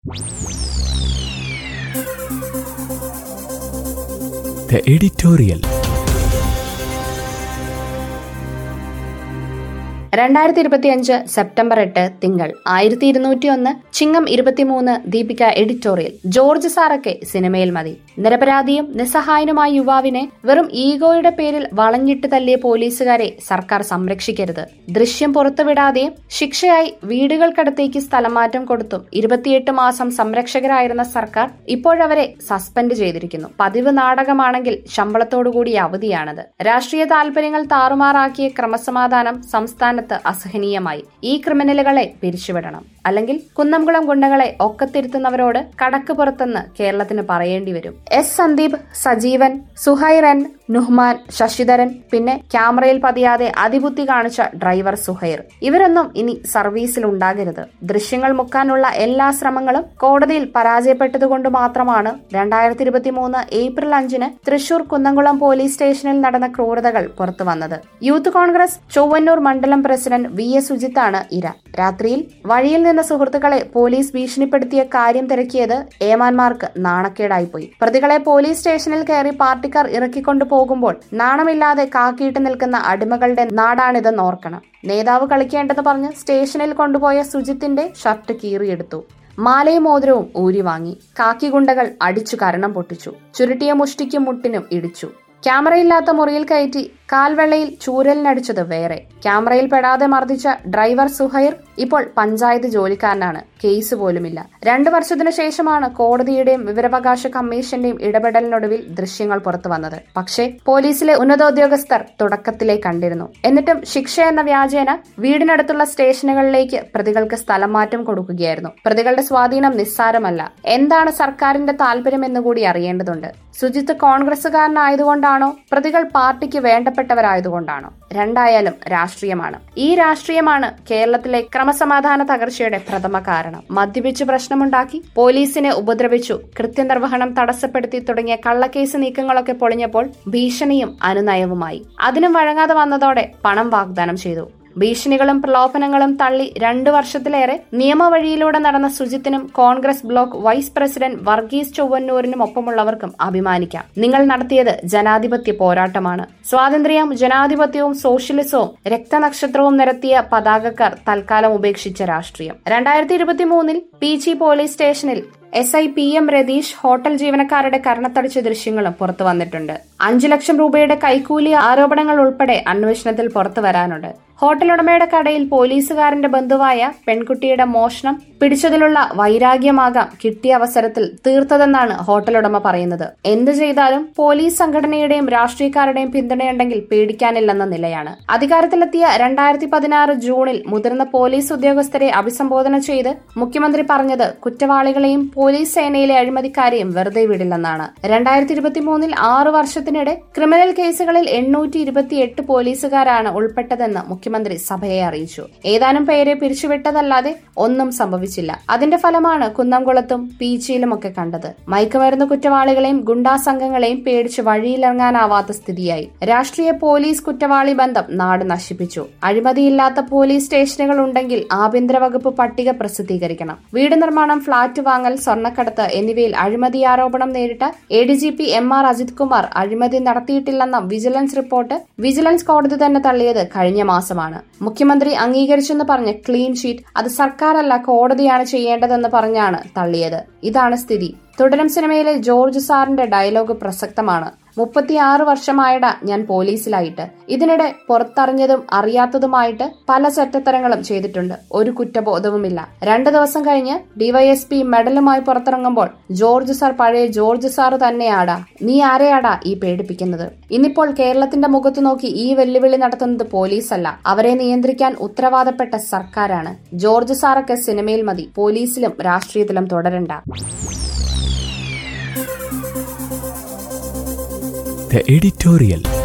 The editorial. രണ്ടായിരത്തി ഇരുപത്തിയഞ്ച് September എട്ട് തിങ്കൾ ആയിരത്തി ഇരുന്നൂറ്റി ഒന്ന് ചിങ്ങം ഇരുപത്തിമൂന്ന് ദീപിക എഡിറ്റോറിയൽ ജോർജ് സാറൊക്കെ സിനിമയിൽ മതി നിരപരാധിയും നിസ്സഹായനുമായ യുവാവിനെ വെറും ഈഗോയുടെ പേരിൽ വളഞ്ഞിട്ട് തല്ലിയ പോലീസുകാരെ സർക്കാർ സംരക്ഷിക്കരുത് ദൃശ്യം പുറത്തുവിടാതെയും ശിക്ഷയായി വീടുകൾക്കടുത്തേക്ക് സ്ഥലം മാറ്റം കൊടുത്തും ഇരുപത്തിയെട്ട് മാസം സംരക്ഷകരായിരുന്ന സർക്കാർ ഇപ്പോഴവരെ സസ്പെൻഡ് ചെയ്തിരിക്കുന്നു പതിവ് നാടകമാണെങ്കിൽ ശമ്പളത്തോടുകൂടി അവധിയാണത് രാഷ്ട്രീയ താൽപര്യങ്ങൾ താറുമാറാക്കിയ ക്രമസമാധാനം സംസ്ഥാനത്ത് അസഹനീയമായി ഈ ക്രിമിനലുകളെ പിരിച്ചുവിടണം അല്ലെങ്കിൽ കുന്നംകുളം ഗുണ്ടകളെ ഒക്കത്തിരുത്തുന്നവരോട് കടക്ക് പുറത്തെന്ന് കേരളത്തിന് പറയേണ്ടി വരും എസ് സന്ദീപ് സജീവൻ സുഹൈറൻ നുഹ്മാൻ ശശിധരൻ പിന്നെ ക്യാമറയിൽ പതിയാതെ അതിബുദ്ധി കാണിച്ച ഡ്രൈവർ സുഹൈർ ഇവരൊന്നും ഇനി സർവീസിൽ ഉണ്ടാകരുത് ദൃശ്യങ്ങൾ മുക്കാനുള്ള എല്ലാ ശ്രമങ്ങളും കോടതിയിൽ പരാജയപ്പെട്ടതുകൊണ്ട് മാത്രമാണ് രണ്ടായിരത്തി ഇരുപത്തി മൂന്ന് ഏപ്രിൽ അഞ്ചിന് തൃശൂർ കുന്നംകുളം പോലീസ് സ്റ്റേഷനിൽ നടന്ന ക്രൂരതകൾ പുറത്തു വന്നത് യൂത്ത് കോൺഗ്രസ് ചൊവ്വന്നൂർ മണ്ഡലം പ്രസിഡന്റ് വി എസ് സുജിത്താണ് ഇര രാത്രിയിൽ വഴിയിൽ നിന്ന സുഹൃത്തുക്കളെ പോലീസ് ഭീഷണിപ്പെടുത്തിയ കാര്യം തിരക്കിയത് ഏമാന്മാർക്ക് നാണക്കേടായിപ്പോയി പ്രതികളെ പോലീസ് സ്റ്റേഷനിൽ കയറി പാർട്ടിക്കാർ ഇറക്കിക്കൊണ്ടു പോകുമ്പോൾ നാണമില്ലാതെ കാക്കിയിട്ട് നിൽക്കുന്ന അടിമകളുടെ നാടാണിതെന്ന് ഓർക്കണം നേതാവ് കളിക്കേണ്ടെന്ന് പറഞ്ഞ് സ്റ്റേഷനിൽ കൊണ്ടുപോയ സുജിത്തിന്റെ ഷർട്ട് കീറിയെടുത്തു മാലയും മോതിരവും ഊരി വാങ്ങി കാക്കി ഗുണ്ടകൾ അടിച്ചു കരണം പൊട്ടിച്ചു ചുരുട്ടിയ മുഷ്ടിക്കും മുട്ടിനും ഇടിച്ചു ക്യാമറയില്ലാത്ത മുറിയിൽ കയറ്റി കാൽവെള്ളയിൽ ചൂരലിനടിച്ചത് വേറെ ക്യാമറയിൽ പെടാതെ മർദ്ദിച്ച ഡ്രൈവർ സുഹൈർ ഇപ്പോൾ പഞ്ചായത്ത് ജോലിക്കാരനാണ് കേസ് പോലുമില്ല രണ്ടു വർഷത്തിനു ശേഷമാണ് കോടതിയുടെയും വിവരാവകാശ കമ്മീഷന്റെയും ഇടപെടലിനൊടുവിൽ ദൃശ്യങ്ങൾ പുറത്തു വന്നത് പക്ഷേ പോലീസിലെ ഉന്നതോദ്യോഗസ്ഥർ തുടക്കത്തിലേ കണ്ടിരുന്നു എന്നിട്ടും ശിക്ഷ എന്ന വ്യാജേന വീടിനടുത്തുള്ള സ്റ്റേഷനുകളിലേക്ക് പ്രതികൾക്ക് സ്ഥലം മാറ്റം കൊടുക്കുകയായിരുന്നു പ്രതികളുടെ സ്വാധീനം നിസ്സാരമല്ല എന്താണ് സർക്കാരിന്റെ താല്പര്യം എന്നുകൂടി അറിയേണ്ടതുണ്ട് സുജിത്ത് കോൺഗ്രസുകാരനായതുകൊണ്ടാണോ പ്രതികൾ പാർട്ടിക്ക് വേണ്ടപ്പെട്ടവരായതുകൊണ്ടാണോ രണ്ടായാലും രാഷ്ട്രീയമാണ് ഈ രാഷ്ട്രീയമാണ് കേരളത്തിലെ ക്രമസമാധാന തകർച്ചയുടെ പ്രഥമ കാരണം മദ്യപിച്ച് പ്രശ്നമുണ്ടാക്കി പോലീസിനെ ഉപദ്രവിച്ചു കൃത്യനിർവഹണം തടസ്സപ്പെടുത്തി തുടങ്ങിയ കള്ളക്കേസ് നീക്കങ്ങളൊക്കെ പൊളിഞ്ഞപ്പോൾ ഭീഷണിയും അനുനയവുമായി അതിനും വഴങ്ങാതെ വന്നതോടെ പണം വാഗ്ദാനം ചെയ്തു ഭീഷണികളും പ്രലോഭനങ്ങളും തള്ളി രണ്ടു വർഷത്തിലേറെ നിയമവഴിയിലൂടെ നടന്ന സുജിത്തിനും Congress block vice president Varghese ചൊവ്വന്നൂരിനും ഒപ്പമുള്ളവർക്കും അഭിമാനിക്കാം നിങ്ങൾ നടത്തിയത് ജനാധിപത്യ പോരാട്ടമാണ് സ്വാതന്ത്ര്യവും ജനാധിപത്യവും സോഷ്യലിസവും രക്തനക്ഷത്രവും നിരത്തിയ പതാകക്കാർ തൽക്കാലം ഉപേക്ഷിച്ച രാഷ്ട്രീയം രണ്ടായിരത്തി ഇരുപത്തി മൂന്നിൽ പി ജി പോലീസ് സ്റ്റേഷനിൽ S I P M Ratheesh hotel ജീവനക്കാരുടെ കരണത്തടിച്ച ദൃശ്യങ്ങളും പുറത്തു വന്നിട്ടുണ്ട് അഞ്ചു ലക്ഷം രൂപയുടെ കൈക്കൂലി ആരോപണങ്ങൾ ഉൾപ്പെടെ അന്വേഷണത്തിൽ പുറത്തു വരാനുണ്ട് ഹോട്ടൽ ഉടമയുടെ കടയിൽ പോലീസുകാരന്റെ ബന്ധുവായ പെൺകുട്ടിയുടെ മോഷണം പിടിച്ചതിലുള്ള വൈരാഗ്യമാകാം കിട്ടിയ അവസരത്തിൽ തീർത്തതെന്നാണ് ഹോട്ടൽ ഉടമ പറയുന്നത് എന്തു ചെയ്താലും പോലീസ് സംഘടനയുടെയും രാഷ്ട്രീയക്കാരുടെയും പിന്തുണയുണ്ടെങ്കിൽ പേടിക്കാനില്ലെന്ന നിലയാണ് അധികാരത്തിലെത്തിയ രണ്ടായിരത്തി പതിനാറ് ജൂണിൽ മുതിർന്ന പോലീസ് ഉദ്യോഗസ്ഥരെ അഭിസംബോധന ചെയ്ത് മുഖ്യമന്ത്രി പറഞ്ഞത് കുറ്റവാളികളെയും പോലീസ് സേനയിലെ അഴിമതിക്കാരെയും വെറുതെ വിടില്ലെന്നാണ് രണ്ടായിരത്തി ഇരുപത്തി മൂന്നിൽ ആറു വർഷത്തിനിടെ ക്രിമിനൽ കേസുകളിൽ എണ്ണൂറ്റി ഇരുപത്തിയെട്ട് പോലീസുകാരാണ് ഉൾപ്പെട്ടതെന്ന് മുഖ്യമന്ത്രി സഭയെ അറിയിച്ചു ഏതാനും പേരെ പിരിച്ചുവിട്ടതല്ലാതെ ഒന്നും സംഭവിച്ചില്ല അതിന്റെ ഫലമാണ് കുന്നംകുളത്തും പീച്ചിയിലുമൊക്കെ കണ്ടത് മയക്കുമരുന്ന് കുറ്റവാളികളെയും ഗുണ്ടാ സംഘങ്ങളെയും പേടിച്ച് വഴിയിലിറങ്ങാനാവാത്ത സ്ഥിതിയായി രാഷ്ട്രീയ പോലീസ് കുറ്റവാളി ബന്ധം നാട് നശിപ്പിച്ചു അഴിമതിയില്ലാത്ത പോലീസ് സ്റ്റേഷനുകൾ ഉണ്ടെങ്കിൽ ആഭ്യന്തര വകുപ്പ് പട്ടിക പ്രസിദ്ധീകരിക്കണം വീട് നിർമ്മാണം ഫ്ളാറ്റ് വാങ്ങൽ സ്വർണ്ണക്കടത്ത് എന്നിവയിൽ അഴിമതി ആരോപണം നേരിട്ട A D G P M R Ajith Kumar അഴിമതി നടത്തിയിട്ടില്ലെന്ന വിജിലൻസ് റിപ്പോർട്ട് വിജിലൻസ് കോടതി തന്നെ തള്ളിയത് കഴിഞ്ഞ മാസമാണ് മുഖ്യമന്ത്രി അംഗീകരിച്ചെന്ന് പറഞ്ഞ് ക്ലീൻ ഷീറ്റ് അത് സർക്കാരല്ല കോടതിയാണ് ചെയ്യേണ്ടതെന്ന് പറഞ്ഞാണ് തള്ളിയത് ഇതാണ് സ്ഥിതി തുടരും സിനിമയിലെ ജോർജ് സാറിന്റെ ഡയലോഗ് പ്രസക്തമാണ് മുപ്പത്തിയാറ് വർഷമായട ഞാൻ പോലീസിലായിട്ട് ഇതിനിടെ പുറത്തറിഞ്ഞതും അറിയാത്തതുമായിട്ട് പല ചറ്റത്തരങ്ങളും ചെയ്തിട്ടുണ്ട് ഒരു കുറ്റബോധവുമില്ല രണ്ടു ദിവസം കഴിഞ്ഞ് ഡിവൈഎസ്പി മെഡലുമായി പുറത്തിറങ്ങുമ്പോൾ ജോർജ് സാർ പഴയ ജോർജ് സാർ തന്നെയാടാ നീ ആരെയാടാ ഈ പേടിപ്പിക്കുന്നത് ഇന്നിപ്പോൾ കേരളത്തിന്റെ മുഖത്ത് നോക്കി ഈ വെല്ലുവിളി നടത്തുന്നത് പോലീസല്ല അവരെ നിയന്ത്രിക്കാൻ ഉത്തരവാദപ്പെട്ട സർക്കാരാണ് ജോർജ് സാറൊക്കെ സിനിമയിൽ മതി പോലീസിലും രാഷ്ട്രീയത്തിലും തുടരണ്ട The editorial.